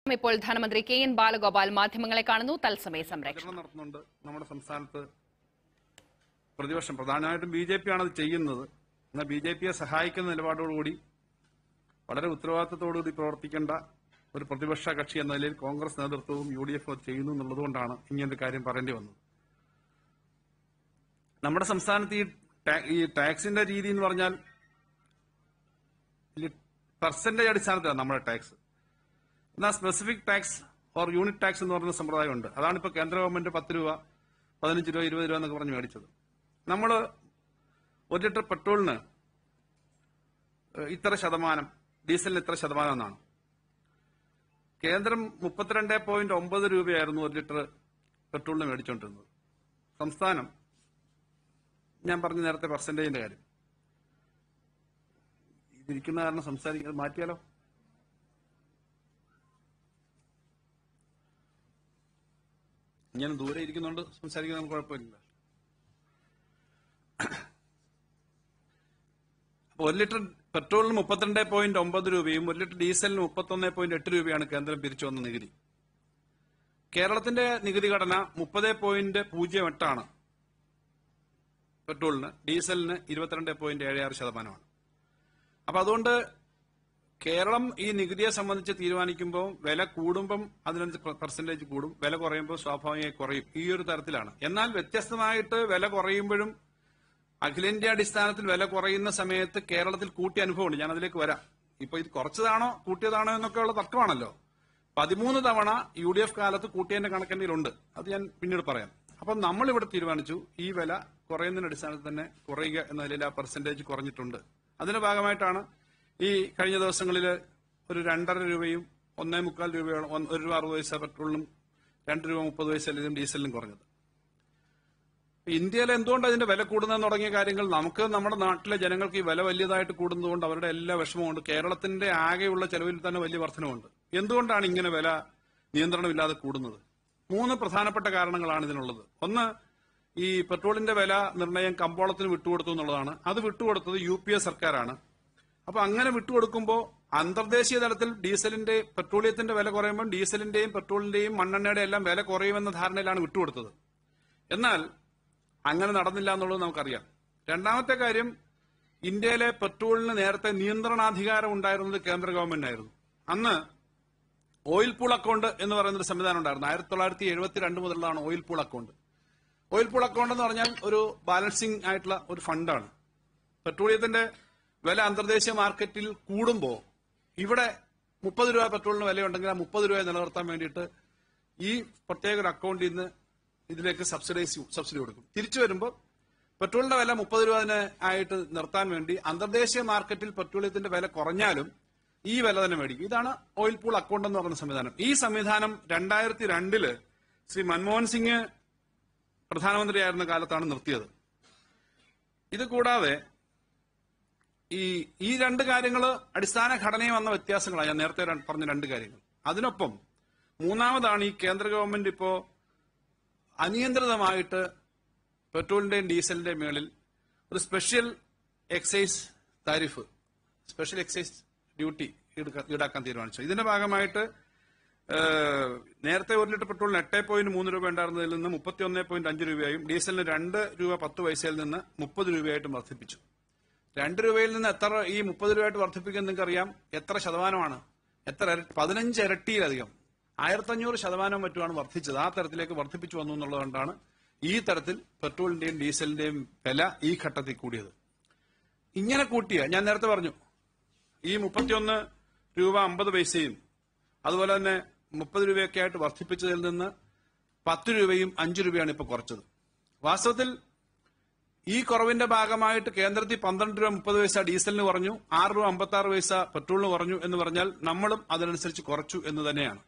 ഇപ്പോൾ ധനമന്ത്രി K N Balagopal മാധ്യമങ്ങളെ കാണുന്നു തത്സമയ സംരക്ഷണം പ്രചരണം നടത്തുന്നുണ്ട് നമ്മുടെ സംസ്ഥാനത്ത് പ്രതിപക്ഷം പ്രധാനമായിട്ടും ബി ജെ പി ആണ് അത് ചെയ്യുന്നത് എന്നാൽ ബി ജെ പിയെ സഹായിക്കുന്ന നിലപാടോടുകൂടി വളരെ ഉത്തരവാദിത്തത്തോടുകൂടി പ്രവർത്തിക്കേണ്ട ഒരു പ്രതിപക്ഷ കക്ഷി എന്ന നിലയിൽ കോൺഗ്രസ് നേതൃത്വവും യു ഡി എഫും അത് ചെയ്യുന്നു എന്നുള്ളതുകൊണ്ടാണ് ഇങ്ങനൊരു കാര്യം പറയേണ്ടി വന്നത് നമ്മുടെ സംസ്ഥാനത്ത് ഈ ടാ- ഈ ടാക്സിന്റെ രീതി എന്ന് പറഞ്ഞാൽ പെർസെന്റേജ് അടിസ്ഥാനത്തിലാണ് നമ്മുടെ ടാക്സ് എന്നാൽ specific tax or unit tax എന്ന് പറയുന്ന സമ്പ്രദായമുണ്ട് അതാണ് ഇപ്പോൾ കേന്ദ്ര ഗവൺമെന്റ് പത്ത് രൂപ പതിനഞ്ച് രൂപ ഇരുപത് രൂപ എന്നൊക്കെ പറഞ്ഞ് മേടിച്ചത് നമ്മൾ ഒരു ലിറ്റർ പെട്രോളിന് ഏഹ്, ഇത്ര ശതമാനം ഡീസലിന് ഇത്ര ശതമാനം എന്നാണ് കേന്ദ്രം മുപ്പത്തിരണ്ട് പോയിന്റ് ഒമ്പത് രൂപയായിരുന്നു ഒരു ലിറ്റർ പെട്രോളിന് മേടിച്ചുകൊണ്ടിരുന്നത് സംസ്ഥാനം ഞാൻ പറഞ്ഞ നേരത്തെ പെർസെന്റേജിന്റെ കാര്യം ഇതിരിക്കുന്ന കാരണം സംസാരിക്കുന്നത് മാറ്റിയാലോ ഞാൻ ദൂരെ ഇരിക്കുന്നുണ്ട് സംസാരിക്കുന്നത് നമുക്ക് കുഴപ്പമില്ല അപ്പൊ ഒരു ലിറ്റർ പെട്രോളിന് മുപ്പത്തിരണ്ട് പോയിന്റ് ഒമ്പത് രൂപയും ഒരു ലിറ്റർ ഡീസലിന് മുപ്പത്തൊന്ന് പോയിന്റ് എട്ട് രൂപയാണ് കേന്ദ്രം പിരിച്ചു വന്ന നികുതി കേരളത്തിന്റെ നികുതി ഘടന മുപ്പത് പോയിന്റ് പൂജ്യം എട്ടാണ് പെട്രോളിന് ഡീസലിന് ഇരുപത്തിരണ്ട് പോയിന്റ് ഏഴ് ആറ് ശതമാനമാണ് അപ്പൊ അതുകൊണ്ട് കേരളം ഈ നികുതിയെ സംബന്ധിച്ച് തീരുമാനിക്കുമ്പോൾ വില കൂടുമ്പം അതിനനുസരിച്ച് പെർസെന്റേജ് കൂടും വില കുറയുമ്പോൾ സ്വാഭാവികമായി കുറയും ഈ ഒരു തരത്തിലാണ് എന്നാൽ വ്യത്യസ്തമായിട്ട് വില കുറയുമ്പോഴും അഖിലേന്ത്യാ അടിസ്ഥാനത്തിൽ വില കുറയുന്ന സമയത്ത് കേരളത്തിൽ കൂട്ടിയ അനുഭവമുണ്ട് ഞാൻ അതിലേക്ക് വരാം ഇപ്പൊ ഇത് കുറച്ചതാണോ കൂട്ടിയതാണോ എന്നൊക്കെയുള്ള തർക്കമാണല്ലോ പതിമൂന്ന് തവണ യു ഡി എഫ് കാലത്ത് കൂട്ടിയതിന്റെ കണക്കെന്നിലുണ്ട് അത് ഞാൻ പിന്നീട് പറയാം അപ്പം നമ്മൾ ഇവിടെ തീരുമാനിച്ചു ഈ വില കുറയുന്നതിന്റെ അടിസ്ഥാനത്തിൽ തന്നെ കുറയുക എന്ന നിലയിൽ ആ പെർസെന്റേജ് കുറഞ്ഞിട്ടുണ്ട് അതിന്റെ ഭാഗമായിട്ടാണ് ഈ കഴിഞ്ഞ ദിവസങ്ങളിൽ ഒരു രണ്ടര രൂപയും ഒന്നേ മുക്കാൽ രൂപയോളം ഒന്ന് ഒരു രൂപ അറുപത് പൈസ പെട്രോളിനും രണ്ട് രൂപ മുപ്പത് പൈസയിലും ഡീസലിനും കുറഞ്ഞത് ഇന്ത്യയിൽ എന്തുകൊണ്ട് അതിന്റെ വില കൂടുന്നതെന്ന് തുടങ്ങിയ കാര്യങ്ങൾ നമുക്ക് നമ്മുടെ നാട്ടിലെ ജനങ്ങൾക്ക് ഈ വില വലിയതായിട്ട് കൂടുന്നതുകൊണ്ട് അവരുടെ എല്ലാ വിഷമമുണ്ട് കേരളത്തിന്റെ ആകെയുള്ള ചെലവിൽ തന്നെ വലിയ വർധനമുണ്ട് എന്തുകൊണ്ടാണ് ഇങ്ങനെ വില നിയന്ത്രണമില്ലാതെ കൂടുന്നത് മൂന്ന് പ്രധാനപ്പെട്ട കാരണങ്ങളാണ് ഇതിനുള്ളത് ഒന്ന് ഈ പെട്രോളിന്റെ വില നിർണ്ണയം കമ്പോളത്തിന് വിട്ടുകൊടുത്തു എന്നുള്ളതാണ് അത് വിട്ടുകൊടുത്തത് യു പി എ സർക്കാരാണ് അപ്പൊ അങ്ങനെ വിട്ടുകൊടുക്കുമ്പോൾ അന്തർദേശീയ തലത്തിൽ ഡീസലിന്റെ പെട്രോളിയത്തിന്റെ വില കുറയുമ്പോൾ ഡീസലിന്റെയും പെട്രോളിന്റെയും മണ്ണെണ്ണയുടെ എല്ലാം വില കുറയുമെന്ന ധാരണയിലാണ് വിട്ടുകൊടുത്തത് എന്നാൽ അങ്ങനെ നടന്നില്ല എന്നുള്ളത് നമുക്കറിയാം രണ്ടാമത്തെ കാര്യം ഇന്ത്യയിലെ പെട്രോളിന് നേരത്തെ നിയന്ത്രണാധികാരം ഉണ്ടായിരുന്നത് കേന്ദ്ര ഗവൺമെന്റിനായിരുന്നു അന്ന് ഓയിൽ പൂൾ അക്കൗണ്ട് എന്ന് പറയുന്ന ഒരു സംവിധാനം ഉണ്ടായിരുന്നു ആയിരത്തി തൊള്ളായിരത്തി എഴുപത്തിരണ്ട് മുതലുള്ളതാണ് oil pool account oil pool account എന്ന് പറഞ്ഞാൽ ഒരു ബാലൻസിംഗ് ആയിട്ടുള്ള ഒരു ഫണ്ടാണ് പെട്രോളിയത്തിന്റെ വില അന്തർദേശീയ മാർക്കറ്റിൽ കൂടുമ്പോൾ ഇവിടെ മുപ്പത് രൂപ പെട്രോളിന് വിലയുണ്ടെങ്കിൽ ആ മുപ്പത് രൂപ നിലനിർത്താൻ വേണ്ടിയിട്ട് ഈ പ്രത്യേക ഒരു അക്കൗണ്ടിൽ നിന്ന് ഇതിലേക്ക് സബ്സിഡൈസ് സബ്സിഡി കൊടുക്കും തിരിച്ചു വരുമ്പോൾ പെട്രോളിന്റെ വില മുപ്പത് രൂപ തന്നെ ആയിട്ട് നിർത്താൻ വേണ്ടി അന്തർദേശീയ മാർക്കറ്റിൽ പെട്രോളിയത്തിന്റെ വില കുറഞ്ഞാലും ഈ വില തന്നെ മേടിക്കും ഇതാണ് ഓയിൽ പൂൾ അക്കൗണ്ട് എന്ന് പറയുന്ന സംവിധാനം ഈ സംവിധാനം രണ്ടായിരത്തി രണ്ടില് ശ്രീ മൻമോഹൻ സിംഗ് പ്രധാനമന്ത്രിയായിരുന്ന കാലത്താണ് നിർത്തിയത് ഇത് കൂടാതെ ഈ ഈ രണ്ട് കാര്യങ്ങൾ അടിസ്ഥാന ഘടനയിൽ വന്ന വ്യത്യാസങ്ങളാണ് ഞാൻ നേരത്തെ ര- പറഞ്ഞ രണ്ട് കാര്യങ്ങൾ അതിനൊപ്പം മൂന്നാമതാണ് ഈ കേന്ദ്ര ഗവൺമെന്റ് ഇപ്പോ അനിയന്ത്രിതമായിട്ട് പെട്രോളിന്റെയും ഡീസലിന്റെയും മേളിൽ ഒരു special excise tariff special excise duty ഈടുക്ക- ഈടാക്കാൻ തീരുമാനിച്ചു ഇതിന്റെ ഭാഗമായിട്ട് ഏഹ്, നേരത്തെ ഒരു ലിറ്റർ പെട്രോളിന് എട്ട് പോയിന്റ് മൂന്ന് രൂപ ഉണ്ടായിരുന്നതിൽ നിന്ന് മുപ്പത്തി ഒന്ന് പോയിന്റ് അഞ്ച് രൂപയായും ഡീസലിന് രണ്ട് രൂപ പത്ത് പൈസയിൽ നിന്ന് മുപ്പത് രൂപയായിട്ടും വർദ്ധിപ്പിച്ചു രണ്ട് രൂപയിൽ നിന്ന് എത്ര ഈ മുപ്പത് രൂപയായിട്ട് വർദ്ധിപ്പിക്കാൻ നിങ്ങൾക്ക് അറിയാം എത്ര ശതമാനമാണ് എത്ര ഇരട്ടി- പതിനഞ്ച് ഇരട്ടിയിലധികം ആയിരത്തഞ്ഞൂറ് ശതമാനം മറ്റുമാണ് വർദ്ധിച്ചത് ആ തരത്തിലേക്ക് വർദ്ധിപ്പിച്ചു വന്നു എന്നുള്ളതുകൊണ്ടാണ് ഈ തരത്തിൽ പെട്രോളിന്റെയും ഡീസലിന്റെയും വില ഈ ഘട്ടത്തിൽ കൂടിയത് ഇങ്ങനെ കൂട്ടിയ ഞാൻ നേരത്തെ പറഞ്ഞു ഈ മുപ്പത്തിയൊന്ന് രൂപ അമ്പത് പൈസയും അതുപോലെ തന്നെ മുപ്പത് രൂപയൊക്കെ ആയിട്ട് വർദ്ധിപ്പിച്ചതിൽ നിന്ന് പത്ത് രൂപയും അഞ്ച് രൂപയാണ് ഇപ്പൊ കുറച്ചത് വാസ്തവത്തിൽ ഈ കുറവിന്റെ ഭാഗമായിട്ട് കേന്ദ്രത്തിൽ പന്ത്രണ്ട് രൂപ മുപ്പത് പൈസ ഡീസലിന് കുറഞ്ഞു ആറ് രൂപ അമ്പത്തി ആറ് പൈസ പെട്രോളിന് കുറഞ്ഞു എന്ന് പറഞ്ഞാൽ നമ്മളും അതിനനുസരിച്ച് കുറച്ചു എന്ന് തന്നെയാണ്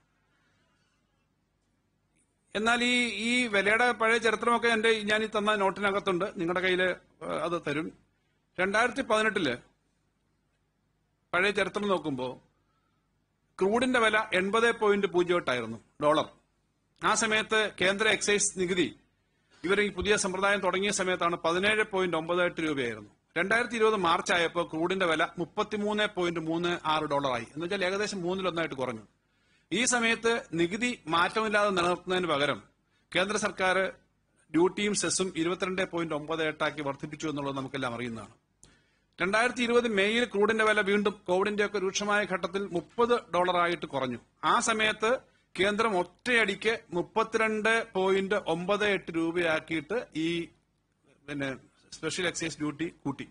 എന്നാൽ ഈ ഈ വിലയുടെ പഴയ ചരിത്രമൊക്കെ എന്റെ ഞാൻ ഈ തന്ന നോട്ടിനകത്തുണ്ട് നിങ്ങളുടെ കയ്യിൽ അത് തരും രണ്ടായിരത്തി പതിനെട്ടില് പഴയ ചരിത്രം നോക്കുമ്പോൾ ക്രൂഡിന്റെ വില എൺപത് പോയിന്റ് പൂജ്യം എട്ടായിരുന്നു ഡോളർ ആ സമയത്ത് കേന്ദ്ര എക്സൈസ് നികുതി ഇവർ ഈ പുതിയ സമ്പ്രദായം തുടങ്ങിയ സമയത്താണ് പതിനേഴ് പോയിന്റ് ഒമ്പത് എട്ട് രൂപയായിരുന്നു രണ്ടായിരത്തി ഇരുപത് മാർച്ച് ആയപ്പോൾ ക്രൂഡിന്റെ വില മുപ്പത്തിമൂന്ന് പോയിന്റ് മൂന്ന് ആറ് ഡോളറായി എന്ന് വെച്ചാൽ ഏകദേശം മൂന്നിലൊന്നായിട്ട് കുറഞ്ഞു ഈ സമയത്ത് നികുതി മാറ്റമില്ലാതെ നിലനിർത്തുന്നതിന് പകരം കേന്ദ്ര സർക്കാർ ഡ്യൂട്ടിയും സെസ്സും ഇരുപത്തിരണ്ട് പോയിന്റ് ഒമ്പത് എട്ടാക്കി വർദ്ധിപ്പിച്ചു എന്നുള്ളത് നമുക്കെല്ലാം അറിയുന്നതാണ് രണ്ടായിരത്തി ഇരുപത് മെയ്യിൽ ക്രൂഡിന്റെ വില വീണ്ടും കോവിഡിന്റെ ഒക്കെ രൂക്ഷമായ ഘട്ടത്തിൽ മുപ്പത് ഡോളറായിട്ട് കുറഞ്ഞു ആ സമയത്ത് കേന്ദ്രം ഒറ്റയടിക്ക് മുപ്പത്തിരണ്ട് പോയിന്റ് ഒമ്പത് എട്ട് രൂപയാക്കിയിട്ട് ഈ പിന്നെ സ്പെഷ്യൽ എക്സൈസ് ഡ്യൂട്ടി കൂട്ടി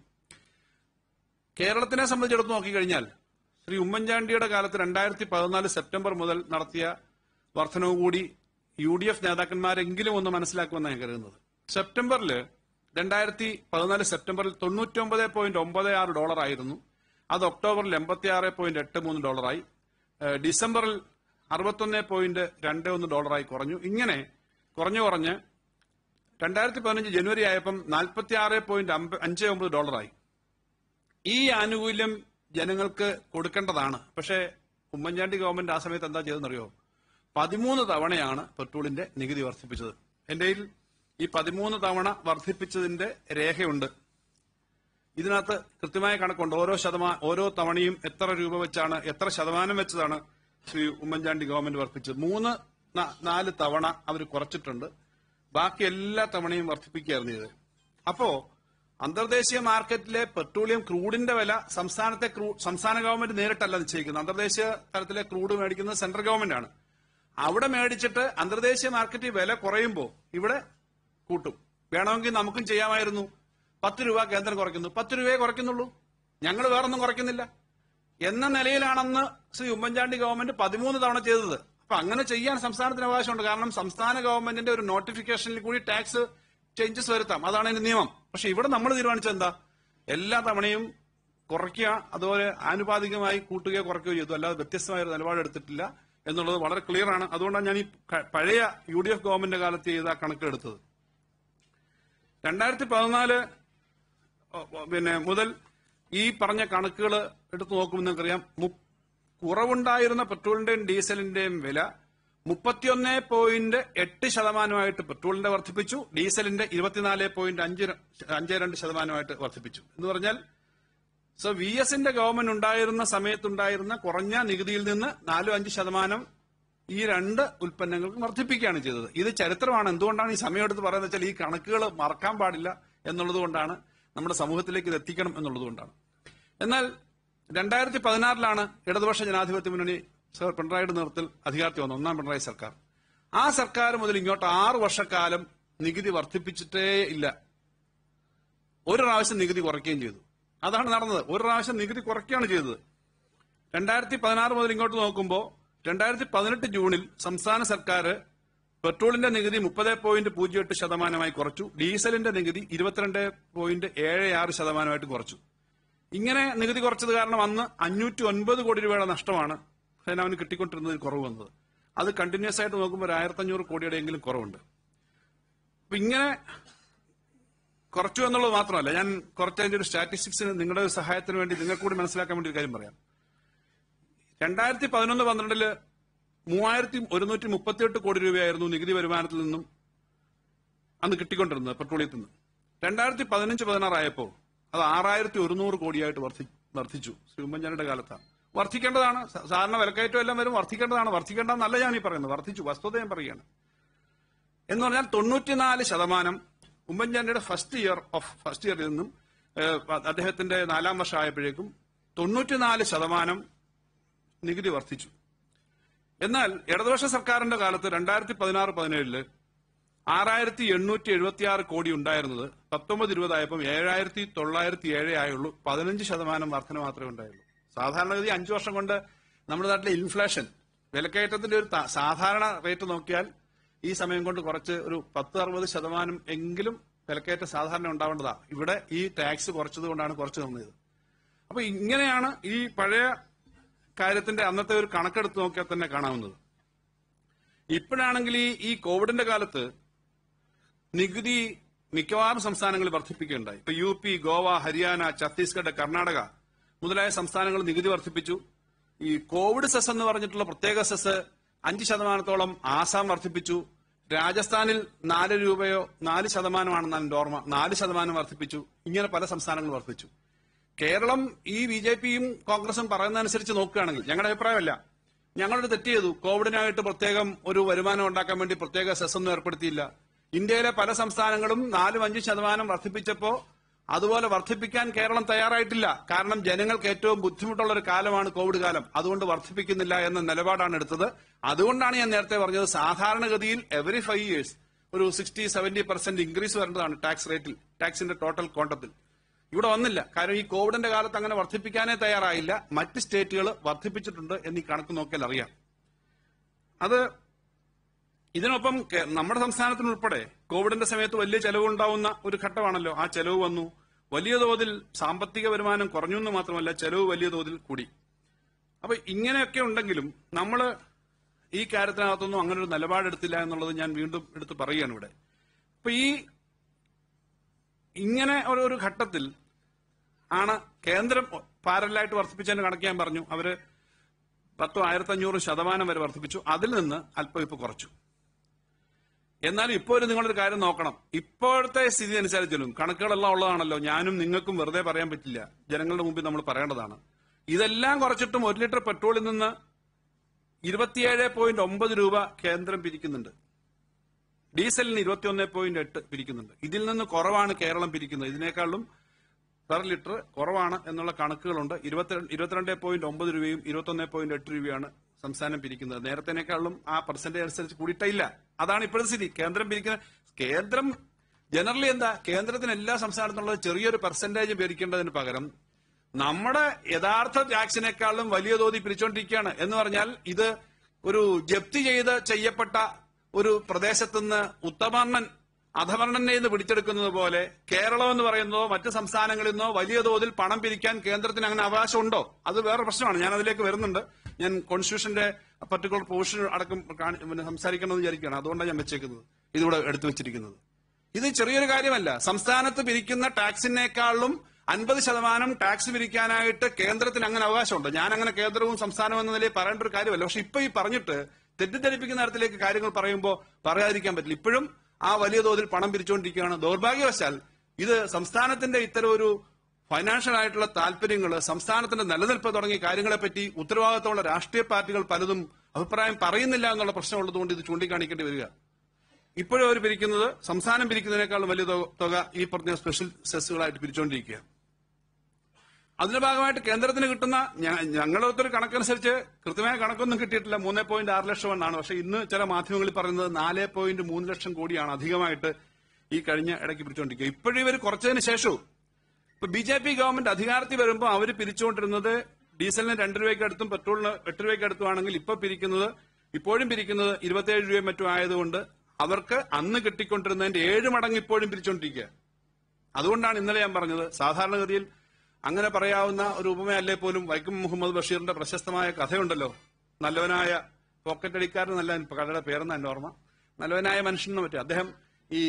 കേരളത്തിനെ സംബന്ധിച്ചിടത്ത് നോക്കിക്കഴിഞ്ഞാൽ ശ്രീ ഉമ്മൻചാണ്ടിയുടെ കാലത്ത് രണ്ടായിരത്തി പതിനാല് സെപ്റ്റംബർ മുതൽ നടത്തിയ വർധനവ് കൂടി യു ഡി എഫ് നേതാക്കന്മാരെങ്കിലും ഒന്ന് മനസ്സിലാക്കുമെന്നാണ് ഞാൻ കരുതുന്നത് സെപ്റ്റംബറിൽ രണ്ടായിരത്തി പതിനാല് സെപ്റ്റംബറിൽ തൊണ്ണൂറ്റൊമ്പത് പോയിന്റ് ഒമ്പത് ആറ് ഡോളർ ആയിരുന്നു അത് ഒക്ടോബറിൽ എൺപത്തി ആറ് പോയിന്റ് എട്ട് മൂന്ന് ഡോളറായി ഏഹ് ഡിസംബറിൽ അറുപത്തൊന്ന് പോയിന്റ് രണ്ട് ഒന്ന് ഡോളറായി കുറഞ്ഞു ഇങ്ങനെ കുറഞ്ഞു കുറഞ്ഞ് രണ്ടായിരത്തി പതിനഞ്ച് ജനുവരി ആയപ്പം നാൽപ്പത്തി ആറ് പോയിന്റ് അഞ്ച് ഒമ്പത് ഡോളറായി ഈ ആനുകൂല്യം ജനങ്ങൾക്ക് കൊടുക്കേണ്ടതാണ് പക്ഷേ ഉമ്മൻചാണ്ടി ഗവൺമെന്റ് ആ സമയത്ത് എന്താ ചെയ്തെന്നറിയോ പതിമൂന്ന് തവണയാണ് പെട്രോളിന്റെ നികുതി വർദ്ധിപ്പിച്ചത് എന്റെ കയ്യിൽ ഈ പതിമൂന്ന് തവണ വർദ്ധിപ്പിച്ചതിന്റെ രേഖയുണ്ട് ഇതിനകത്ത് കൃത്യമായ കണക്കുണ്ട് ഓരോ ശതമാനം ഓരോ തവണയും എത്ര രൂപ വെച്ചാണ് എത്ര ശതമാനം വെച്ചതാണ് ശ്രീ ഉമ്മൻചാണ്ടി ഗവൺമെന്റ് വർദ്ധിച്ചത് മൂന്ന് ന- നാല് തവണ അവർ കുറച്ചിട്ടുണ്ട് ബാക്കി എല്ലാ തവണയും വർദ്ധിപ്പിക്കുകയായിരുന്നു ഇത് അപ്പോ അന്തർദേശീയ മാർക്കറ്റിലെ പെട്രോളിയം ക്രൂഡിന്റെ വില സംസ്ഥാനത്തെ ക്രൂ- സംസ്ഥാന ഗവൺമെന്റ് നേരിട്ടല്ല നിശ്ചയിക്കുന്നത് അന്തർദേശീയ തലത്തിലെ ക്രൂഡ് മേടിക്കുന്നത് സെൻട്രൽ ഗവൺമെന്റ് ആണ് അവിടെ മേടിച്ചിട്ട് അന്തർദേശീയ മാർക്കറ്റിൽ വില കുറയുമ്പോൾ ഇവിടെ കൂട്ടും വേണമെങ്കിൽ നമുക്കും ചെയ്യാമായിരുന്നു പത്ത് രൂപ കേന്ദ്രം കുറയ്ക്കുന്നു പത്ത് രൂപയെ കുറയ്ക്കുന്നുള്ളൂ ഞങ്ങൾ വേറൊന്നും കുറയ്ക്കുന്നില്ല എന്ന നിലയിലാണെന്ന് ശ്രീ ഉമ്മൻചാണ്ടി ഗവൺമെന്റ് പതിമൂന്ന് തവണ ചെയ്തത് അപ്പൊ അങ്ങനെ ചെയ്യാൻ സംസ്ഥാനത്തിന് അവകാശമുണ്ട് കാരണം സംസ്ഥാന ഗവൺമെന്റിന്റെ ഒരു നോട്ടിഫിക്കേഷനിൽ കൂടി ടാക്സ് ചേഞ്ചസ് വരുത്താം അതാണ് അതിന്റെ നിയമം പക്ഷെ ഇവിടെ നമ്മൾ തീരുമാനിച്ചത് എന്താ എല്ലാ തവണയും കുറയ്ക്കുക അതുപോലെ ആനുപാതികമായി കൂട്ടുകയോ കുറയ്ക്കുകയോ ചെയ്തു അല്ലാതെ വ്യത്യസ്തമായ ഒരു നിലപാട് എടുത്തിട്ടില്ല എന്നുള്ളത് വളരെ ക്ലിയർ ആണ് അതുകൊണ്ടാണ് ഞാൻ ഈ ക- പഴയ യു ഡി എഫ് ഗവൺമെന്റ് കാലത്ത് ചെയ്ത ആ കണക്കെടുത്തത് രണ്ടായിരത്തി പതിനാല് പിന്നെ മുതൽ ഈ പറഞ്ഞ കണക്കുകൾ എടുത്തു നോക്കുമ്പോൾ നിങ്ങൾക്കറിയാം മു- കുറവുണ്ടായിരുന്ന പെട്രോളിന്റെയും ഡീസലിന്റെയും വില മുപ്പത്തിയൊന്ന് പോയിന്റ് എട്ട് ശതമാനമായിട്ട് പെട്രോളിന്റെ വർദ്ധിപ്പിച്ചു ഡീസലിന്റെ ഇരുപത്തിനാല് പോയിന്റ് അഞ്ച് ര- അഞ്ച് രണ്ട് ശതമാനമായിട്ട് വർദ്ധിപ്പിച്ചു എന്ന് പറഞ്ഞാൽ സോ വി എസിന്റെ ഗവൺമെന്റ് ഉണ്ടായിരുന്ന സമയത്തുണ്ടായിരുന്ന കുറഞ്ഞ നികുതിയിൽ നിന്ന് നാലും അഞ്ച് ശതമാനം ഈ രണ്ട് ഉൽപ്പന്നങ്ങൾക്കും വർദ്ധിപ്പിക്കുകയാണ് ചെയ്തത് ഇത് ചരിത്രമാണ് എന്തുകൊണ്ടാണ് ഈ സമയമെടുത്ത് പറയുന്നത് വെച്ചാൽ ഈ കണക്കുകൾ മറക്കാൻ പാടില്ല എന്നുള്ളത് കൊണ്ടാണ് നമ്മുടെ സമൂഹത്തിലേക്ക് ഇത് എത്തിക്കണം എന്നുള്ളത് കൊണ്ടാണ് എന്നാൽ രണ്ടായിരത്തി പതിനാറിലാണ് ഇടതുപക്ഷ ജനാധിപത്യ മുന്നണി സർ പിണറായിയുടെ നേതൃത്വത്തിൽ അധികാരത്തിൽ വന്നു ഒന്നാം പിണറായി സർക്കാർ ആ സർക്കാർ മുതൽ ഇങ്ങോട്ട് ആറ് വർഷക്കാലം നികുതി വർദ്ധിപ്പിച്ചിട്ടേ ഇല്ല ഒരു പ്രാവശ്യം നികുതി കുറയ്ക്കുകയും ചെയ്തു അതാണ് നടന്നത് ഒരു പ്രാവശ്യം നികുതി കുറയ്ക്കുകയാണ് ചെയ്തത് രണ്ടായിരത്തി പതിനാറ് മുതൽ ഇങ്ങോട്ട് നോക്കുമ്പോൾ രണ്ടായിരത്തി പതിനെട്ട് ജൂണിൽ സംസ്ഥാന സർക്കാർ പെട്രോളിന്റെ നികുതി മുപ്പത് പോയിന്റ് പൂജ്യം എട്ട് ശതമാനമായി കുറച്ചു ഡീസലിന്റെ നികുതി ഇരുപത്തിരണ്ട് പോയിന്റ് ഏഴ് ആറ് ശതമാനമായിട്ട് കുറച്ചു ഇങ്ങനെ നികുതി കുറച്ചത് കാരണം അന്ന് അഞ്ഞൂറ്റി ഒൻപത് കോടി രൂപയുടെ നഷ്ടമാണ് ഖജനാവിന് കിട്ടിക്കൊണ്ടിരുന്നതിൽ കുറവ് വന്നത് അത് കണ്ടിന്യൂസ് ആയിട്ട് നോക്കുമ്പോൾ ഒരു ആയിരത്തഞ്ഞൂറ് കോടിയുടെ എങ്കിലും കുറവുണ്ട് അപ്പൊ ഇങ്ങനെ കുറച്ചു എന്നുള്ളത് മാത്രമല്ല ഞാൻ കുറച്ച് അതിന്റെ ഒരു സ്റ്റാറ്റിസ്റ്റിക്സിന് നിങ്ങളുടെ ഒരു സഹായത്തിന് വേണ്ടി നിങ്ങൾക്ക് കൂടി മനസ്സിലാക്കാൻ വേണ്ടി ഒരു കാര്യം പറയാം രണ്ടായിരത്തി പതിനൊന്ന് പന്ത്രണ്ടില് മൂവായിരത്തി ഒരുന്നൂറ്റി മുപ്പത്തിയെട്ട് കോടി രൂപയായിരുന്നു നികുതി വരുമാനത്തിൽ നിന്നും അന്ന് കിട്ടിക്കൊണ്ടിരുന്നത് പെട്രോളിയത്തിൽ നിന്ന് രണ്ടായിരത്തി പതിനഞ്ച് പതിനാറായപ്പോൾ അത് ആറായിരത്തി ഒരുന്നൂറ് കോടിയായിട്ട് വർദ്ധി വർദ്ധിച്ചു ശ്രീ ഉമ്മൻചാണ്ടിയുടെ കാലത്താണ് വർദ്ധിക്കേണ്ടതാണ് സ- സാധാരണ വിലക്കയറ്റം എല്ലാം വരും വർദ്ധിക്കേണ്ടതാണ് വർദ്ധിക്കേണ്ടതെന്നല്ല ഞാൻ ഈ പറയുന്നത് വർദ്ധിച്ചു വസ്തുത ഞാൻ പറയുകയാണ് എന്ന് പറഞ്ഞാൽ തൊണ്ണൂറ്റിനാല് ശതമാനം ഉമ്മൻചാണ്ടിയുടെ ഫസ്റ്റ് ഇയർ ഓഫ് ഫസ്റ്റ് ഇയറിൽ നിന്നും ഏഹ്, അദ്ദേഹത്തിന്റെ നാലാം വർഷം ആയപ്പോഴേക്കും തൊണ്ണൂറ്റിനാല് ശതമാനം നികുതി വർദ്ധിച്ചു എന്നാൽ ഇടതുപക്ഷ സർക്കാരിന്റെ കാലത്ത് രണ്ടായിരത്തി പതിനാറ് പതിനേഴില് ആറായിരത്തി എണ്ണൂറ്റി എഴുപത്തി ആറ് കോടി ഉണ്ടായിരുന്നത് പത്തൊമ്പത് ഇരുപതായപ്പം ഏഴായിരത്തി തൊള്ളായിരത്തി ഏഴേ ആയുള്ളൂ പതിനഞ്ച് ശതമാനം വർധന മാത്രമേ ഉണ്ടായുള്ളൂ സാധാരണഗതി അഞ്ചു വർഷം കൊണ്ട് നമ്മുടെ നാട്ടിലെ ഇൻഫ്ലേഷൻ വിലക്കയറ്റത്തിന്റെ ഒരു ത- സാധാരണ റേറ്റ് നോക്കിയാൽ ഈ സമയം കൊണ്ട് കുറച്ച് ഒരു പത്ത് അറുപത് ശതമാനം എങ്കിലും വിലക്കയറ്റം സാധാരണ ഉണ്ടാവേണ്ടതാ ഇവിടെ ഈ ടാക്സ് കുറച്ചത് കൊണ്ടാണ് കുറച്ച് തന്നത് അപ്പൊ ഇങ്ങനെയാണ് ഈ പഴയ കാര്യത്തിന്റെ അന്നത്തെ ഒരു കണക്കെടുത്ത് നോക്കിയാൽ തന്നെ കാണാവുന്നത് ഇപ്പോഴാണെങ്കിൽ ഈ ഈ കോവിഡിന്റെ കാലത്ത് നികുതി മിക്കവാറും സംസ്ഥാനങ്ങളിൽ വർദ്ധിപ്പിക്കുകയുണ്ടായി ഇപ്പൊ യു പി ഗോവ ഹരിയാന ഛത്തീസ്ഗഡ് കർണാടക മുതലായ സംസ്ഥാനങ്ങൾ നികുതി വർദ്ധിപ്പിച്ചു ഈ കോവിഡ് സെസ് എന്ന് പറഞ്ഞിട്ടുള്ള പ്രത്യേക സെസ് അഞ്ച് ശതമാനത്തോളം ആസാം വർദ്ധിപ്പിച്ചു രാജസ്ഥാനിൽ നാല് രൂപയോ നാല് ശതമാനമാണെന്നാണ് എന്റെ ഓർമ്മ നാല് ശതമാനം വർദ്ധിപ്പിച്ചു ഇങ്ങനെ പല സംസ്ഥാനങ്ങൾ വർദ്ധിച്ചു കേരളം ഈ ബി ജെ പിയും കോൺഗ്രസും പറയുന്നതനുസരിച്ച് നോക്കുകയാണെങ്കിൽ ഞങ്ങളുടെ അഭിപ്രായമല്ല ഞങ്ങളൊരു തെറ്റ് ചെയ്തു കോവിഡിനായിട്ട് പ്രത്യേകം ഒരു വരുമാനം ഉണ്ടാക്കാൻ വേണ്ടി പ്രത്യേക സെസ് ഒന്നും ഏർപ്പെടുത്തിയില്ല ഇന്ത്യയിലെ പല സംസ്ഥാനങ്ങളും നാലും അഞ്ചും ശതമാനം വർദ്ധിപ്പിച്ചപ്പോ അതുപോലെ വർദ്ധിപ്പിക്കാൻ കേരളം തയ്യാറായിട്ടില്ല കാരണം ജനങ്ങൾക്ക് ഏറ്റവും ബുദ്ധിമുട്ടുള്ള ഒരു കാലമാണ് കോവിഡ് കാലം അതുകൊണ്ട് വർദ്ധിപ്പിക്കുന്നില്ല എന്ന നിലപാടാണ് എടുത്തത് അതുകൊണ്ടാണ് ഞാൻ നേരത്തെ പറഞ്ഞത് സാധാരണഗതിയിൽ എവറി ഫൈവ് ഇയേഴ്സ് ഒരു സിക്സ്റ്റി സെവന്റി പെർസെന്റ് ഇൻക്രീസ് വരേണ്ടതാണ് ടാക്സ് റേറ്റിൽ ടാക്സിന്റെ ടോട്ടൽ ക്വാണ്ടത്തിൽ ഇവിടെ വന്നില്ല കാരണം ഈ കോവിഡിന്റെ കാലത്ത് അങ്ങനെ വർദ്ധിപ്പിക്കാനേ തയ്യാറായില്ല മറ്റ് സ്റ്റേറ്റുകൾ വർദ്ധിപ്പിച്ചിട്ടുണ്ട് എന്ന് ഈ കണക്ക് നോക്കിയാൽ അറിയാം അത് ഇതിനൊപ്പം കേ- നമ്മുടെ സംസ്ഥാനത്തിനുൾപ്പെടെ കോവിഡിന്റെ സമയത്ത് വലിയ ചെലവുണ്ടാവുന്ന ഒരു ഘട്ടമാണല്ലോ ആ ചെലവ് വന്നു വലിയ തോതിൽ സാമ്പത്തിക വരുമാനം കുറഞ്ഞു എന്ന് മാത്രമല്ല ചെലവ് വലിയ തോതിൽ കൂടി അപ്പൊ ഇങ്ങനെയൊക്കെ ഉണ്ടെങ്കിലും നമ്മൾ ഈ കാര്യത്തിനകത്തൊന്നും അങ്ങനെ ഒരു നിലപാടെടുത്തില്ല എന്നുള്ളത് ഞാൻ വീണ്ടും എടുത്ത് പറയുകയാണ് ഇവിടെ അപ്പൊ ഈ ഇങ്ങനെ ഒരു ഒരു ഘട്ടത്തിൽ ആണ് കേന്ദ്രം പാരലായിട്ട് വർദ്ധിപ്പിച്ചതിന് കണക്ക് ഞാൻ പറഞ്ഞു അവര് പത്തോ ആയിരത്തി അഞ്ഞൂറ് ശതമാനം വരെ വർദ്ധിപ്പിച്ചു അതിൽ നിന്ന് അല്പം ഇപ്പൊ കുറച്ചു എന്നാൽ ഇപ്പോൾ ഒരു നിങ്ങളൊരു കാര്യം നോക്കണം ഇപ്പോഴത്തെ സ്ഥിതി അനുസരിച്ചാലും കണക്കുകളെല്ലാം ഉള്ളതാണല്ലോ ഞാനും നിങ്ങൾക്കും വെറുതെ പറയാൻ പറ്റില്ല ജനങ്ങളുടെ മുമ്പിൽ നമ്മൾ പറയേണ്ടതാണ് ഇതെല്ലാം കുറച്ചിട്ടും ഒരു ലിറ്റർ പെട്രോളിൽ നിന്ന് ഇരുപത്തിയേഴ് പോയിന്റ് ഒമ്പത് രൂപ കേന്ദ്രം പിരിക്കുന്നുണ്ട് ഡീസലിന് ഇരുപത്തിയൊന്ന് പോയിന്റ് എട്ട് പിരിക്കുന്നുണ്ട് ഇതിൽ നിന്ന് കുറവാണ് കേരളം പിരിക്കുന്നത് ഇതിനേക്കാളും പെർ ലിറ്റർ കുറവാണ് എന്നുള്ള കണക്കുകളുണ്ട് ഇരുപത്തിരണ്ട് ഇരുപത്തിരണ്ട് പോയിന്റ് ഒമ്പത് രൂപയും ഇരുപത്തൊന്ന് പോയിന്റ് എട്ട് രൂപയാണ് സംസ്ഥാനം പിരിക്കുന്നത് നേരത്തേനേക്കാളും ആ പെർസെന്റേജ് അനുസരിച്ച് കൂടിയിട്ടില്ല അതാണ് ഇപ്പോഴത്തെ സ്ഥിതി കേന്ദ്രം പിരിക്കുന്ന കേന്ദ്രം ജനറലി എന്താ കേന്ദ്രത്തിന് എല്ലാ സംസ്ഥാനത്തുള്ളത് ചെറിയൊരു പെർസെന്റേജ് പിരിക്കേണ്ടതിന് പകരം നമ്മുടെ യഥാർത്ഥ ടാക്സിനേക്കാളും വലിയ തോതിൽ പിരിച്ചുകൊണ്ടിരിക്കുകയാണ് എന്ന് പറഞ്ഞാൽ ഇത് ഒരു ജപ്തി ചെയ്ത് ചെയ്യപ്പെട്ട ഒരു പ്രദേശത്തുനിന്ന് ഉത്തമർണൻ അധവർണനെ നിന്ന് പിടിച്ചെടുക്കുന്നത് പോലെ കേരളം എന്ന് പറയുന്നതോ മറ്റ് സംസ്ഥാനങ്ങളിൽ നിന്നോ വലിയ തോതിൽ പണം പിരിക്കാൻ കേന്ദ്രത്തിന് അങ്ങനെ അവകാശമുണ്ടോ അത് വേറെ പ്രശ്നമാണ് ഞാൻ അതിലേക്ക് വരുന്നുണ്ട് ഞാൻ കോൺസ്റ്റിറ്റ്യൂഷന്റെ പർട്ടിക്കുലർ പ്രൊവിഷൻ അടക്കം കാണി- പിന്നെ സംസാരിക്കണമെന്ന് വിചാരിക്കുകയാണ് അതുകൊണ്ടാണ് ഞാൻ വെച്ചേക്കുന്നത് ഇതിവിടെ എടുത്തു വെച്ചിരിക്കുന്നത് ഇത് ചെറിയൊരു കാര്യമല്ല സംസ്ഥാനത്ത് പിരിക്കുന്ന ടാക്സിനേക്കാളും അൻപത് ശതമാനം ടാക്സ് പിരിക്കാനായിട്ട് കേന്ദ്രത്തിന് അങ്ങനെ അവകാശമുണ്ട് ഞാൻ അങ്ങനെ കേന്ദ്രവും സംസ്ഥാനവും എന്ന നിലയിൽ പറയേണ്ട ഒരു കാര്യമല്ല പക്ഷെ ഇപ്പൊ ഈ പറഞ്ഞിട്ട് തെറ്റിദ്ധരിപ്പിക്കുന്ന തരത്തിലേക്ക് കാര്യങ്ങൾ പറയുമ്പോൾ പറയാതിരിക്കാൻ പറ്റില്ല ഇപ്പോഴും ആ വലിയ തോതിൽ പണം പിരിച്ചുകൊണ്ടിരിക്കുകയാണ് ദൗർഭാഗ്യവശാൽ ഇത് സംസ്ഥാനത്തിന്റെ ഇത്തരം ഒരു ഫൈനാൻഷ്യൽ ആയിട്ടുള്ള താല്പര്യങ്ങൾ സംസ്ഥാനത്തിന്റെ നിലനിൽപ്പ് തുടങ്ങിയ കാര്യങ്ങളെപ്പറ്റി ഉത്തരവാദിത്തമുള്ള രാഷ്ട്രീയ പാർട്ടികൾ പലതും അഭിപ്രായം പറയുന്നില്ല എന്നുള്ള പ്രശ്നമുള്ളതുകൊണ്ട് ഇത് ചൂണ്ടിക്കാണിക്കേണ്ടി വരിക ഇപ്പോഴും അവർ പിരിക്കുന്നത് സംസ്ഥാനം പിരിക്കുന്നതിനേക്കാളും വലിയ തുക- തുക ഈ പറഞ്ഞ സ്പെഷ്യൽ സെസ്സുകളായിട്ട് പിരിച്ചുകൊണ്ടിരിക്കുക അതിന്റെ ഭാഗമായിട്ട് കേന്ദ്രത്തിന് കിട്ടുന്ന ഞ- ഞങ്ങളൊത്തൊരു കണക്കനുസരിച്ച് കൃത്യമായ കണക്കൊന്നും കിട്ടിയിട്ടില്ല മൂന്ന് പോയിന്റ് ആറ് ലക്ഷം എന്നാണ് പക്ഷെ ഇന്ന് ചില മാധ്യമങ്ങളിൽ പറയുന്നത് നാല് പോയിന്റ് മൂന്ന് ലക്ഷം കോടിയാണ് അധികമായിട്ട് ഈ കഴിഞ്ഞ ഇടയ്ക്ക് പിരിച്ചുകൊണ്ടിരിക്കുക ഇപ്പോഴും ഇവർ കുറച്ചതിന് ശേഷവും ഇപ്പൊ ബി ജെ പി ഗവൺമെന്റ് അധികാരത്തിൽ വരുമ്പോൾ അവർ പിരിച്ചുകൊണ്ടിരുന്നത് ഡീസലിന് രണ്ട് രൂപയ്ക്ക് അടുത്തും പെട്രോളിന് എട്ട് രൂപയ്ക്ക് അടുത്തുമാണെങ്കിൽ ഇപ്പൊ പിരിക്കുന്നത് ഇപ്പോഴും പിരിക്കുന്നത് ഇരുപത്തിയേഴ് രൂപയും മറ്റും ആയതുകൊണ്ട് അവർക്ക് അന്ന് കിട്ടിക്കൊണ്ടിരുന്നതിന്റെ ഏഴ് മടങ്ങ് ഇപ്പോഴും പിരിച്ചുകൊണ്ടിരിക്കുക അതുകൊണ്ടാണ് ഇന്നലെ ഞാൻ പറഞ്ഞത് സാധാരണഗതിയിൽ അങ്ങനെ പറയാവുന്ന ഒരു ഉപമയല്ലേ പോലും വൈക്കം മുഹമ്മദ് ബഷീറിന്റെ പ്രശസ്തമായ കഥയുണ്ടല്ലോ നല്ലവനായ പോക്കറ്റ് അടിക്കാരൻ നല്ല കഥയുടെ പേരെന്ന എന്റെ ഓർമ്മ നല്ലവനായ മനുഷ്യൻ എന്ന് പറ്റും അദ്ദേഹം ഈ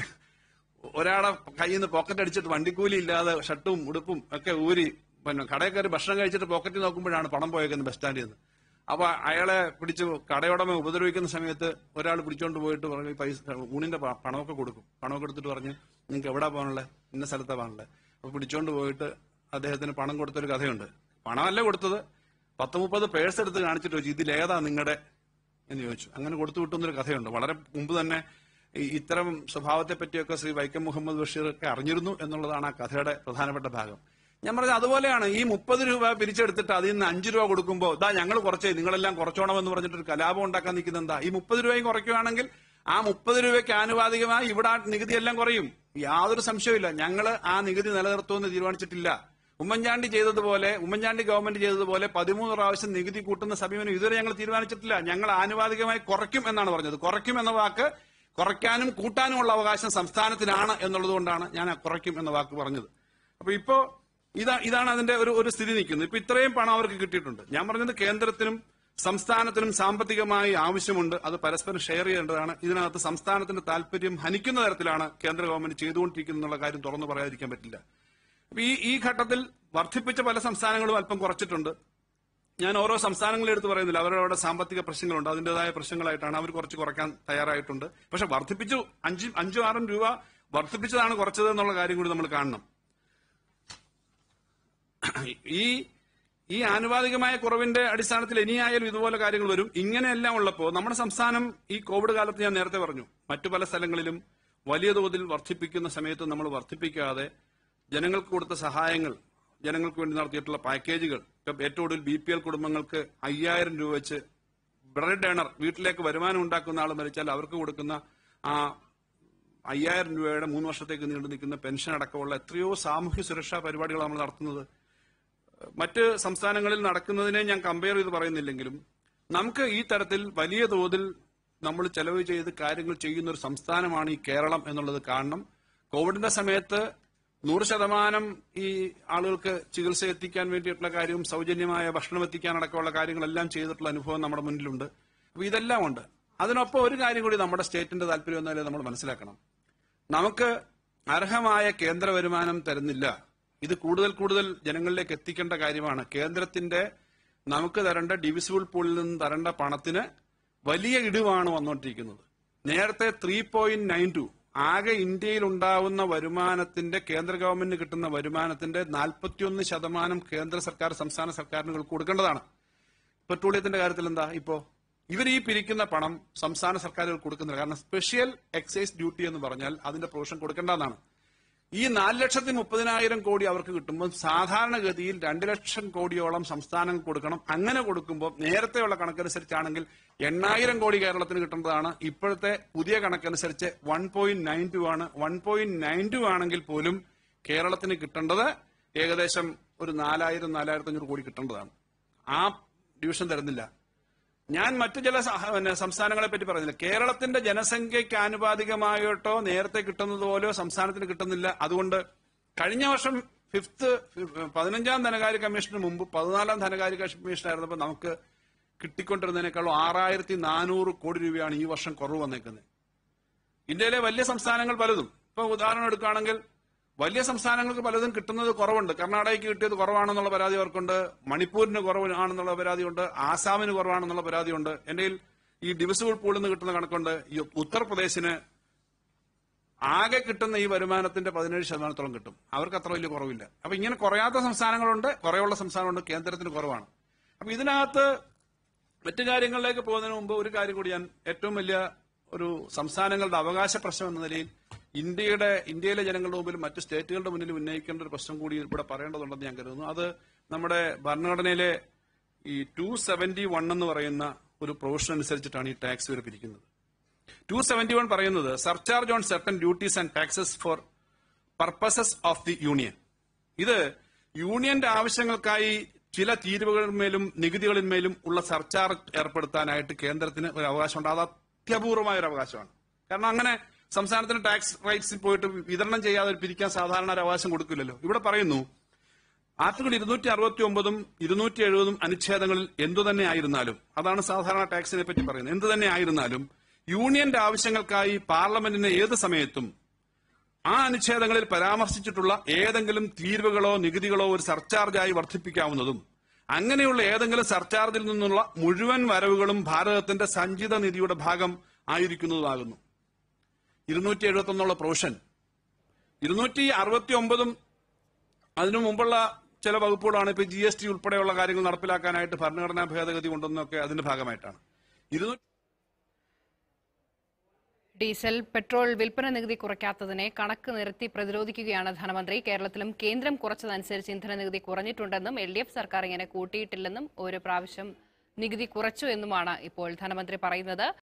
ഒരാളെ കയ്യിൽ നിന്ന് പോക്കറ്റ് അടിച്ചിട്ട് വണ്ടിക്കൂലി ഇല്ലാതെ ഷർട്ടും ഉടുപ്പും ഒക്കെ ഊരി പിന്നെ കടയിൽ കയറി ഭക്ഷണം കഴിച്ചിട്ട് പോക്കറ്റിൽ നോക്കുമ്പോഴാണ് പണം പോയേക്കുന്നത് ബസ് സ്റ്റാൻഡിൽ നിന്ന് അപ്പൊ അയാളെ പിടിച്ച് കടയുടമ ഉപദ്രവിക്കുന്ന സമയത്ത് ഒരാൾ പിടിച്ചോണ്ട് പോയിട്ട് പറഞ്ഞു "ഈ പൈസ ഊണിന്റെ പ- പണമൊക്കെ കൊടുക്കും പണമൊക്കെ എടുത്തിട്ട് പറഞ്ഞു നിങ്ങൾക്ക് എവിടാ പോകാനുള്ളത് ഇന്ന സ്ഥലത്താ പോകാനുള്ളത് അപ്പൊ പിടിച്ചോണ്ട് പോയിട്ട് അദ്ദേഹത്തിന് പണം കൊടുത്തൊരു കഥയുണ്ട് പണമല്ല കൊടുത്തത് പത്ത് മുപ്പത് പേഴ്സ് എടുത്ത് കാണിച്ചിട്ട് ചോദിച്ചു ഇതിലേതാ നിങ്ങളുടെ എന്ന് ചോദിച്ചു അങ്ങനെ കൊടുത്തു വിട്ടുന്നൊരു കഥയുണ്ട് വളരെ മുമ്പ് തന്നെ ഈ ഇത്തരം സ്വഭാവത്തെ പറ്റിയൊക്കെ ശ്രീ വൈക്കം മുഹമ്മദ് ബഷീർ ഒക്കെ അറിഞ്ഞിരുന്നു എന്നുള്ളതാണ് ആ കഥയുടെ പ്രധാനപ്പെട്ട ഭാഗം ഞാൻ പറഞ്ഞത് അതുപോലെയാണ് ഈ മുപ്പത് രൂപ പിരിച്ചെടുത്തിട്ട് അതിൽ നിന്ന് അഞ്ച് രൂപ കൊടുക്കുമ്പോൾ ഇതാ ഞങ്ങൾ കുറച്ചേ നിങ്ങളെല്ലാം കുറച്ചോണമെന്ന് പറഞ്ഞിട്ട് ഒരു കലാപം ഉണ്ടാക്കാൻ നിൽക്കുന്നത് എന്താ ഈ മുപ്പത് രൂപയും കുറയ്ക്കുകയാണെങ്കിൽ ആ മുപ്പത് രൂപയ്ക്ക് ആനുപാതികമായി ഇവിടെ ആ നികുതി എല്ലാം കുറയും യാതൊരു സംശയമില്ല ഞങ്ങൾ ആ നികുതി നിലനിർത്തുമെന്ന് തീരുമാനിച്ചിട്ടില്ല ഉമ്മൻചാണ്ടി ചെയ്തതുപോലെ ഉമ്മൻചാണ്ടി ഗവൺമെന്റ് ചെയ്തതുപോലെ പതിമൂന്ന് പ്രാവശ്യം നികുതി കൂട്ടുന്ന സമീപനം ഇതുവരെ ഞങ്ങൾ തീരുമാനിച്ചിട്ടില്ല ഞങ്ങൾ ആനുപാതികമായി കുറയ്ക്കും എന്നാണ് പറഞ്ഞത് കുറയ്ക്കും എന്ന വാക്ക് കുറയ്ക്കാനും കൂട്ടാനുമുള്ള അവകാശം സംസ്ഥാനത്തിനാണ് എന്നുള്ളത് കൊണ്ടാണ് ഞാൻ ആ കുറയ്ക്കും എന്ന വാക്ക് പറഞ്ഞത് അപ്പൊ ഇപ്പോ ഇതാ ഇതാണ് അതിന്റെ ഒരു ഒരു സ്ഥിതി നിൽക്കുന്നത് ഇപ്പൊ ഇത്രയും പണം അവർക്ക് കിട്ടിയിട്ടുണ്ട് ഞാൻ പറഞ്ഞത് കേന്ദ്രത്തിനും സംസ്ഥാനത്തിനും സാമ്പത്തികമായി ആവശ്യമുണ്ട് അത് പരസ്പരം ഷെയർ ചെയ്യേണ്ടതാണ് ഇതിനകത്ത് സംസ്ഥാനത്തിന്റെ താല്പര്യം ഹനിക്കുന്ന തരത്തിലാണ് കേന്ദ്ര ഗവൺമെന്റ് ചെയ്തുകൊണ്ടിരിക്കുന്നത് എന്നുള്ള കാര്യം തുറന്നു പറയാതിരിക്കാൻ പറ്റില്ല അപ്പൊ ഈ ഈ ഘട്ടത്തിൽ വർദ്ധിപ്പിച്ച പല സംസ്ഥാനങ്ങളും അല്പം കുറച്ചിട്ടുണ്ട് ഞാൻ ഓരോ സംസ്ഥാനങ്ങളെ എടുത്ത് പറയുന്നില്ല അവരവരുടെ സാമ്പത്തിക പ്രശ്നങ്ങളുണ്ട് അതിന്റേതായ പ്രശ്നങ്ങളായിട്ടാണ് അവർ കുറച്ച് കുറയ്ക്കാൻ തയ്യാറായിട്ടുണ്ട് പക്ഷെ വർദ്ധിപ്പിച്ചു അഞ്ചും അഞ്ചും ആറും രൂപ വർദ്ധിപ്പിച്ചതാണ് കുറച്ചത് എന്നുള്ള കാര്യം കൂടി നമ്മൾ കാണണം ഈ ഈ ആനുപാതികമായ കുറവിന്റെ അടിസ്ഥാനത്തിൽ ഇനിയായാലും ഇതുപോലെ കാര്യങ്ങൾ വരും ഇങ്ങനെയെല്ലാം ഉള്ളപ്പോൾ നമ്മുടെ സംസ്ഥാനം ഈ കോവിഡ് കാലത്ത് ഞാൻ നേരത്തെ പറഞ്ഞു മറ്റു പല സ്ഥലങ്ങളിലും വലിയ തോതിൽ വർദ്ധിപ്പിക്കുന്ന സമയത്ത് നമ്മൾ വർദ്ധിപ്പിക്കാതെ ജനങ്ങൾക്ക് കൊടുത്ത സഹായങ്ങൾ ജനങ്ങൾക്ക് വേണ്ടി നടത്തിയിട്ടുള്ള പാക്കേജുകൾ ഇപ്പം ഏറ്റവും കൂടുതൽ ബി പി എൽ കുടുംബങ്ങൾക്ക് അയ്യായിരം രൂപ വെച്ച് ബ്രെഡ് ഏണർ വീട്ടിലേക്ക് വരുമാനം ഉണ്ടാക്കുന്ന ആൾ മരിച്ചാൽ അവർക്ക് കൊടുക്കുന്ന ആ അയ്യായിരം രൂപയുടെ മൂന്ന് വർഷത്തേക്ക് നീണ്ടു നിൽക്കുന്ന പെൻഷൻ അടക്കമുള്ള എത്രയോ സാമൂഹ്യ സുരക്ഷാ പരിപാടികൾ നമ്മൾ നടത്തുന്നത് മറ്റ് സംസ്ഥാനങ്ങളിൽ നടക്കുന്നതിനെ ഞാൻ കമ്പയർ ചെയ്ത് പറയുന്നില്ലെങ്കിലും നമുക്ക് ഈ തരത്തിൽ വലിയ തോതിൽ നമ്മൾ ചെലവ് ചെയ്ത് കാര്യങ്ങൾ ചെയ്യുന്ന ഒരു സംസ്ഥാനമാണ് ഈ കേരളം എന്നുള്ളത് കാണണം കോവിഡിന്റെ സമയത്ത് നൂറ് ശതമാനം ഈ ആളുകൾക്ക് ചികിത്സ എത്തിക്കാൻ വേണ്ടിയിട്ടുള്ള കാര്യവും സൗജന്യമായ ഭക്ഷണം എത്തിക്കാൻ അടക്കമുള്ള കാര്യങ്ങളെല്ലാം ചെയ്തിട്ടുള്ള അനുഭവം നമ്മുടെ മുന്നിലുണ്ട് അപ്പൊ ഇതെല്ലാം ഉണ്ട് അതിനൊപ്പം ഒരു കാര്യം കൂടി നമ്മുടെ സ്റ്റേറ്റിന്റെ താല്പര്യം എന്നാലേ നമ്മൾ മനസ്സിലാക്കണം നമുക്ക് അർഹമായ കേന്ദ്ര വരുമാനം തരുന്നില്ല ഇത് കൂടുതൽ കൂടുതൽ ജനങ്ങളിലേക്ക് എത്തിക്കേണ്ട കാര്യമാണ് കേന്ദ്രത്തിന്റെ നമുക്ക് തരേണ്ട ഡിവിസിബിൾ പൂളിൽ നിന്ന് തരേണ്ട പണത്തിന് വലിയ ഇടിവാണ് വന്നുകൊണ്ടിരിക്കുന്നത് നേരത്തെ ത്രീ പോയിന്റ് നയൻ ടു ആകെ ഇന്ത്യയിൽ ഉണ്ടാവുന്ന വരുമാനത്തിന്റെ കേന്ദ്ര ഗവൺമെന്റിന് കിട്ടുന്ന വരുമാനത്തിന്റെ നാൽപ്പത്തിയൊന്ന് ശതമാനം കേന്ദ്ര സർക്കാർ സംസ്ഥാന സർക്കാരിനുകൾ കൊടുക്കേണ്ടതാണ് പെട്രോളിയത്തിന്റെ കാര്യത്തിൽ എന്താ ഇപ്പോ ഇവർ ഈ പിരിക്കുന്ന പണം സംസ്ഥാന സർക്കാരുകൾ കൊടുക്കുന്നില്ല കാരണം സ്പെഷ്യൽ എക്സൈസ് ഡ്യൂട്ടി എന്ന് പറഞ്ഞാൽ അതിന്റെ പ്രൊവിഷൻ കൊടുക്കേണ്ടതാണ് ഈ നാല് ലക്ഷത്തി മുപ്പതിനായിരം കോടി അവർക്ക് കിട്ടുമ്പോൾ സാധാരണഗതിയിൽ രണ്ട് ലക്ഷം കോടിയോളം സംസ്ഥാനങ്ങൾ കൊടുക്കണം അങ്ങനെ കൊടുക്കുമ്പോൾ നേരത്തെയുള്ള കണക്കനുസരിച്ചാണെങ്കിൽ എണ്ണായിരം കോടി കേരളത്തിന് കിട്ടേണ്ടതാണ് ഇപ്പോഴത്തെ പുതിയ കണക്കനുസരിച്ച് വൺ പോയിന്റ് നയൻ ടു ആണ് വൺ പോയിന്റ് നയൻ ടു ആണെങ്കിൽ പോലും കേരളത്തിന് കിട്ടേണ്ടത് ഏകദേശം ഒരു നാലായിരം നാലായിരത്തി അഞ്ഞൂറ് കോടി കിട്ടേണ്ടതാണ് ആ ഡിവിഷൻ തരുന്നില്ല ഞാൻ മറ്റു ചില സഹ- പിന്നെ സംസ്ഥാനങ്ങളെ പറ്റി പറയുന്നില്ല കേരളത്തിന്റെ ജനസംഖ്യയ്ക്ക് ആനുപാതികമായിട്ടോ നേരത്തെ കിട്ടുന്നത് പോലെയോ സംസ്ഥാനത്തിന് കിട്ടുന്നില്ല അതുകൊണ്ട് കഴിഞ്ഞ വർഷം ഫിഫ്ത്ത് പതിനഞ്ചാം ധനകാര്യ കമ്മീഷന് മുമ്പ് പതിനാലാം ധനകാര്യ കമ്മീഷൻ ആയിരുന്നപ്പോൾ നമുക്ക് കിട്ടിക്കൊണ്ടിരുന്നതിനേക്കാളും ആറായിരത്തി നാനൂറ് കോടി രൂപയാണ് ഈ വർഷം കുറവ് വന്നേക്കുന്നത് ഇന്ത്യയിലെ വലിയ സംസ്ഥാനങ്ങൾ പലതും ഇപ്പൊ ഉദാഹരണം എടുക്കുകയാണെങ്കിൽ വലിയ സംസ്ഥാനങ്ങൾക്ക് പലതും കിട്ടുന്നത് കുറവുണ്ട് കർണാടകയ്ക്ക് കിട്ടിയത് കുറവാണെന്നുള്ള പരാതി അവർക്കുണ്ട് മണിപ്പൂരിന് കുറവാണെന്നുള്ള പരാതിയുണ്ട് ആസാമിന് കുറവാണെന്നുള്ള പരാതിയുണ്ട് എന്റെ കയ്യിൽ ഈ ഡിവിസിബിൾ പൂളിൽ നിന്ന് കിട്ടുന്ന കണക്കുണ്ട് ഈ ഉത്തർപ്രദേശിന് ആകെ കിട്ടുന്ന ഈ വരുമാനത്തിന്റെ പതിനേഴ് ശതമാനത്തോളം കിട്ടും അവർക്ക് അത്ര വലിയ കുറവില്ല അപ്പൊ ഇങ്ങനെ കുറയാത്ത സംസ്ഥാനങ്ങളുണ്ട് കുറവുള്ള സംസ്ഥാനമുണ്ട് കേന്ദ്രത്തിന് കുറവാണ് അപ്പൊ ഇതിനകത്ത് മറ്റു കാര്യങ്ങളിലേക്ക് പോകുന്നതിന് മുമ്പ് ഒരു കാര്യം കൂടി ഞാൻ ഏറ്റവും വലിയ ഒരു സംസ്ഥാനങ്ങളുടെ അവകാശ പ്രശ്നം എന്ന നിലയിൽ ഇന്ത്യയുടെ ഇന്ത്യയിലെ ജനങ്ങളുടെ മുമ്പിൽ മറ്റു സ്റ്റേറ്റുകളുടെ മുന്നിൽ ഉന്നയിക്കേണ്ട ഒരു പ്രശ്നം കൂടി ഇവിടെ പറയേണ്ടതുണ്ടെന്ന് ഞാൻ കരുതുന്നു അത് നമ്മുടെ ഭരണഘടനയിലെ ഈ ടു സെവന്റി വൺ എന്ന് പറയുന്ന ഒരു പ്രൊവിഷൻ അനുസരിച്ചിട്ടാണ് ഈ ടാക്സ് ഇവർ പിരിക്കുന്നത് ടു സെവന്റി വൺ പറയുന്നത് surcharge on certain duties and taxes for purposes of the union ഇത് യൂണിയന്റെ ആവശ്യങ്ങൾക്കായി ചില തീരുവകളിന്മേലും നികുതികളിന്മേലും ഉള്ള സർചാർജ് ഏർപ്പെടുത്താനായിട്ട് കേന്ദ്രത്തിന് ഒരു അവകാശമുണ്ട് അത് അത്യപൂർവമായ ഒരു അവകാശമാണ് കാരണം അങ്ങനെ സംസ്ഥാനത്തിന് ടാക്സ് റൈറ്റ്സിൽ പോയിട്ട് വിതരണം ചെയ്യാതെ പിരിക്കാൻ സാധാരണ ഒരു അവകാശം കൊടുക്കില്ലല്ലോ ഇവിടെ പറയുന്നു ആർട്ടിക്കിൾ ഇരുന്നൂറ്റി അറുപത്തി ഒമ്പതും ഇരുന്നൂറ്റി എഴുപതും അനുച്ഛേദങ്ങളിൽ എന്തു തന്നെ ആയിരുന്നാലും അതാണ് സാധാരണ ടാക്സിനെ പറ്റി പറയുന്നത് എന്തു തന്നെ ആയിരുന്നാലും യൂണിയന്റെ ആവശ്യങ്ങൾക്കായി പാർലമെന്റിന് ഏത് സമയത്തും ആ അനുച്ഛേദങ്ങളിൽ പരാമർശിച്ചിട്ടുള്ള ഏതെങ്കിലും തീരുവകളോ നികുതികളോ ഒരു സർചാർജായി വർദ്ധിപ്പിക്കാവുന്നതും അങ്ങനെയുള്ള ഏതെങ്കിലും സർചാർജിൽ നിന്നുള്ള മുഴുവൻ വരവുകളും ഭാരതത്തിന്റെ സഞ്ചിത നിധിയുടെ ഭാഗം ആയിരിക്കുന്നതുമാകുന്നു ഇരുന്നൂറ്റി എഴുപത്തി ഒന്നുള്ള പ്രൊവിഷൻ ഇരുന്നൂറ്റി അറുപത്തി ഒമ്പതും അതിനു മുമ്പുള്ള ചില വകുപ്പുകളാണ് ഇപ്പൊ ജി എസ് ടി ഉൾപ്പെടെയുള്ള കാര്യങ്ങൾ നടപ്പിലാക്കാനായിട്ട് ഭരണഘടനാ ഭേദഗതി കൊണ്ടുവന്നൊക്കെ അതിന്റെ ഭാഗമായിട്ടാണ് ഇരുന്നൂറ്റി ഡീസൽ പെട്രോൾ വിൽപ്പന നികുതി കുറയ്ക്കാത്തതിനെ കണക്ക് നിരത്തി പ്രതിരോധിക്കുകയാണ് ധനമന്ത്രി കേരളത്തിലും കേന്ദ്രം കുറച്ചതനുസരിച്ച് ഇന്ധന നികുതി കുറഞ്ഞിട്ടുണ്ടെന്നും എൽ ഡി എഫ് സർക്കാർ ഇങ്ങനെ കൂട്ടിയിട്ടില്ലെന്നും ഒരു പ്രാവശ്യം നികുതി കുറച്ചു എന്നുമാണ് ഇപ്പോൾ ധനമന്ത്രി പറയുന്നത്